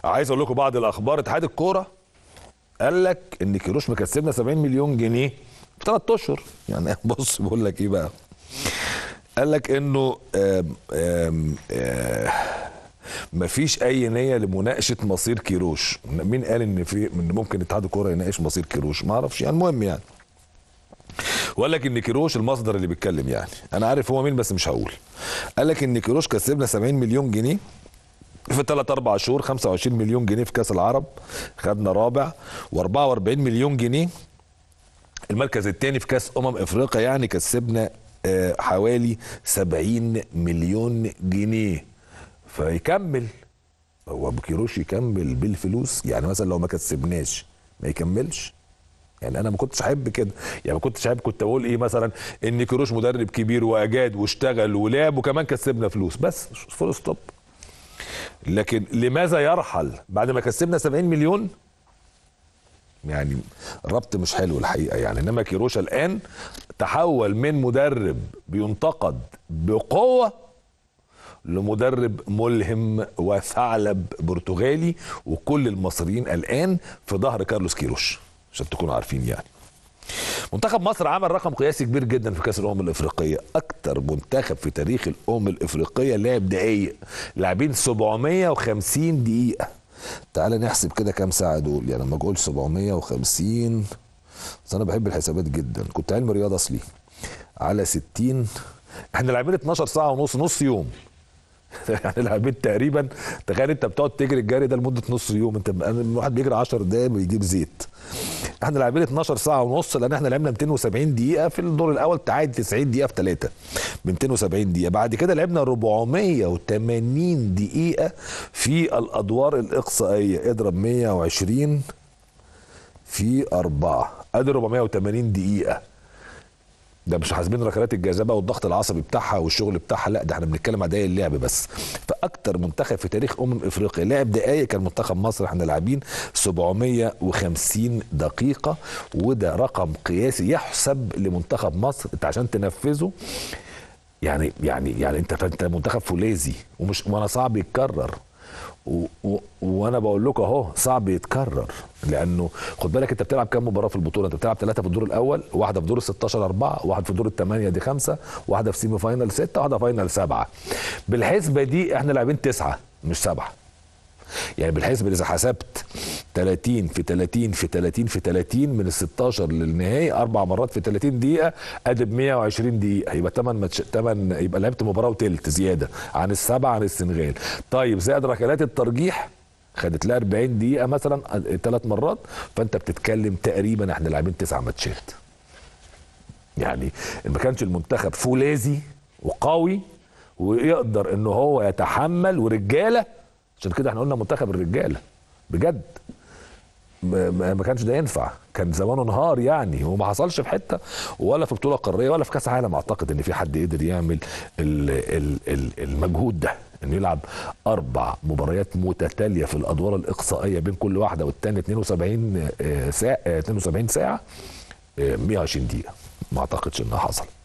عايز اقول لكم بعض الاخبار اتحاد الكوره قال لك ان كيروش مكسبنا 70 مليون جنيه في ثلاث اشهر يعني بص بقول لك ايه بقى قال لك انه آم آم آم مفيش اي نيه لمناقشه مصير كيروش مين قال ان في ان ممكن اتحاد الكوره يناقش مصير كيروش ما اعرفش يعني المهم يعني وقال لك ان كيروش المصدر اللي بيتكلم يعني انا عارف هو مين بس مش هقول قال لك ان كيروش كسبنا 70 مليون جنيه في ثلاث اربع شهور 25 مليون جنيه في كاس العرب خدنا رابع و44 مليون جنيه المركز الثاني في كاس امم افريقيا يعني كسبنا آه، حوالي 70 مليون جنيه فيكمل هو ابو كيروش يكمل بالفلوس يعني مثلا لو ما كسبناش ما يكملش يعني انا ما كنتش احب كده يعني ما كنتش احب كنت اقول ايه مثلا ان كيروش مدرب كبير واجاد واشتغل ولعب وكمان كسبنا فلوس بس فول ستوب لكن لماذا يرحل بعد ما كسبنا 70 مليون يعني ربط مش حلو الحقيقه يعني انما كيروش الان تحول من مدرب بينتقد بقوه لمدرب ملهم وثعلب برتغالي وكل المصريين الان في ظهر كارلوس كيروش عشان تكونوا عارفين يعني منتخب مصر عمل رقم قياسي كبير جدا في كاس الامم الافريقيه اكتر منتخب في تاريخ الامم الافريقيه لعب دقايق لاعبين 750 دقيقه تعال نحسب كده كام ساعه دول يعني لما اقول 750 بس انا بحب الحسابات جدا كنت علم رياضه اصلي على 60 احنا لاعبين 12 ساعه ونص نص يوم يعني لاعبين تقريبا تخيل انت بتقعد تجري الجري ده لمده نص يوم انت الواحد بيجري 10 دقايق بيجيب زيت احنا لاعبين 12 ساعه ونص لان احنا لعبنا 270 دقيقه في الدور الاول تعادل 90 دقيقه في ثلاثه ب 270 دقيقه بعد كده لعبنا 480 دقيقه في الادوار الاقصائيه اضرب 120 في أربعة ادي 480 دقيقه ده مش حاسبين ركلات الجاذبه والضغط العصبي بتاعها والشغل بتاعها لا ده احنا بنتكلم على دقايق اللعب بس فاكتر منتخب في تاريخ امم افريقيا لعب دقايق كان منتخب مصر احنا لاعبين 750 دقيقه وده رقم قياسي يحسب لمنتخب مصر انت عشان تنفذه يعني يعني يعني انت فانت منتخب فولاذي ومش وانا صعب يتكرر و و وانا بقول لكم اهو صعب يتكرر لانه خد بالك انت بتلعب كام مباراه في البطوله انت بتلعب ثلاثه في الدور الاول واحده في دور ال 16 اربعه واحده في دور الثمانيه دي خمسه واحده في سيمي فاينل سته واحده فاينل سبعه بالحسبه دي احنا لاعبين تسعه مش سبعه يعني بالحسبه اذا حسبت 30 في 30 في 30 في 30 من ال 16 للنهائي اربع مرات في 30 دقيقه ادي ب 120 دقيقه يبقى 8 ماتش 8 يبقى لعبت مباراه وتلت زياده عن السبعه عن السنغال طيب زائد ركلات الترجيح خدت لها 40 دقيقه مثلا ثلاث مرات فانت بتتكلم تقريبا احنا لاعبين تسع ماتشات يعني ما كانش المنتخب فولاذي وقوي ويقدر ان هو يتحمل ورجاله عشان كده احنا قلنا منتخب الرجاله بجد ما ما كانش ده ينفع كان زمانه نهار يعني وما حصلش في حته ولا في بطوله قاريه ولا في كاس عالم اعتقد ان في حد قدر يعمل ال ال ال المجهود ده انه يلعب اربع مباريات متتاليه في الادوار الاقصائيه بين كل واحده والثانيه 72 ساعه 72 ساعه 120 دقيقه ما اعتقدش انها حصلت